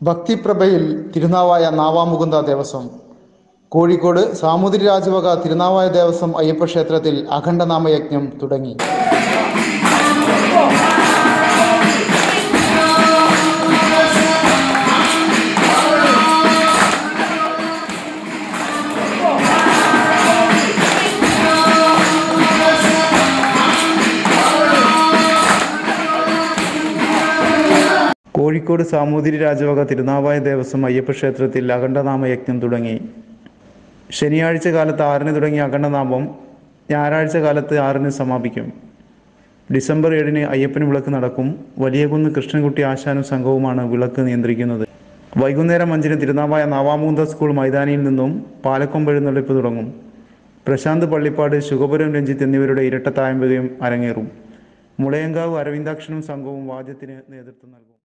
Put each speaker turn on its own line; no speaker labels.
ഭക്തിപ്രഭയിൽ തിരുനാവായ നാവാമുകുന്ദ ദേവസ്വം കോഴിക്കോട് സാമൂതിരി രാജവക തിരുനാവായ ദേവസ്വം അയ്യപ്പ ക്ഷേത്രത്തിൽ അഖണ്ഡനാമയജ്ഞം തുടങ്ങി കോഴിക്കോട് സാമൂതിരി രാജവക തിരുനാവായ ദേവസ്വം അയ്യപ്പ ക്ഷേത്രത്തിൽ അഖണ്ഡനാമയജ്ഞം തുടങ്ങി ശനിയാഴ്ച കാലത്ത് ആറിന് തുടങ്ങിയ അഖണ്ഡനാമം ഞായറാഴ്ച കാലത്ത് ആറിന് സമാപിക്കും ഡിസംബർ ഏഴിന് അയ്യപ്പന് വിളക്ക് നടക്കും വലിയകുന്ന് കൃഷ്ണൻകുട്ടി ആശാനും സംഘവുമാണ് വിളക്ക് നിയന്ത്രിക്കുന്നത് വൈകുന്നേരം അഞ്ചിന് തിരുനാവായ നാവാമുകുന്ദ സ്കൂൾ മൈതാനിയിൽ നിന്നും പാലക്കൊമ്പെഴുന്നള്ളിപ്പ് തുടങ്ങും പ്രശാന്ത് പള്ളിപ്പാട് ശുഗപുരം രഞ്ജിത്ത് എന്നിവരുടെ ഇരട്ട തായമ്പകയും അരങ്ങേറും മുളയങ്കാവ് അരവിന്ദാക്ഷനും സംഘവും വാദ്യത്തിന് നേതൃത്വം നൽകും